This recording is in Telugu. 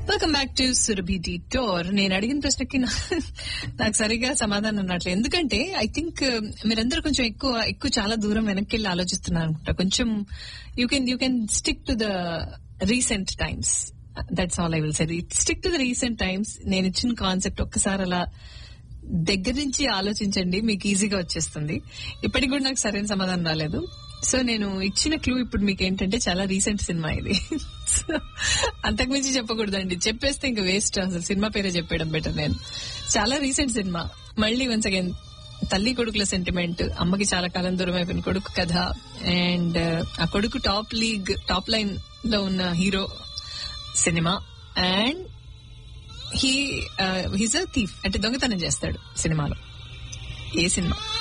వెల్కమ్ బ్యాక్ టు సురభి డి టోర్ నేను అడిగిన ప్రశ్నకి నా- నాకు సరిగా సమాధానం అన్నట్లే ఎందుకంటే ఐ థింక్ మీరందరూ కొంచెం ఎక్కువ ఎక్కువ చాలా దూరం వెనక్కి వెళ్ళి ఆలోచిస్తున్నారు అనుకుంటా కొంచెం you can you can stick to the recent times that's all I will say stick to the recent times నేను ఇచ్చిన కాన్సెప్ట్ ఒక్కసారి అలా దగ్గర నుంచి ఆలోచించండి మీకు ఈజీగా వచ్చేస్తుంది ఇప్పటికి కూడా నాకు సరైన సమాధానం రాలేదు సో నేను ఇచ్చిన క్లూ ఇప్పుడు మీకు ఏంటంటే చాలా రీసెంట్ సినిమా ఇది సో అంతకుమించి చెప్పకూడదండి చెప్పేస్తే ఇంకా వేస్ట్ అసలు సినిమా పేరే చెప్పేయడం బెటర్ నేను చాలా రీసెంట్ సినిమా మళ్ళీ వన్స్ అగైన్ తల్లి కొడుకుల సెంటిమెంట్ అమ్మకి చాలా కాలం దూరం అయిపోయిన కొడుకు కథ అండ్ ఆ కొడుకు టాప్ లీగ్ టాప్ లైన్ లో ఉన్న hero cinema and he his a thief అంటే దొంగతనం చేస్తాడు సినిమాలో ఏ సినిమా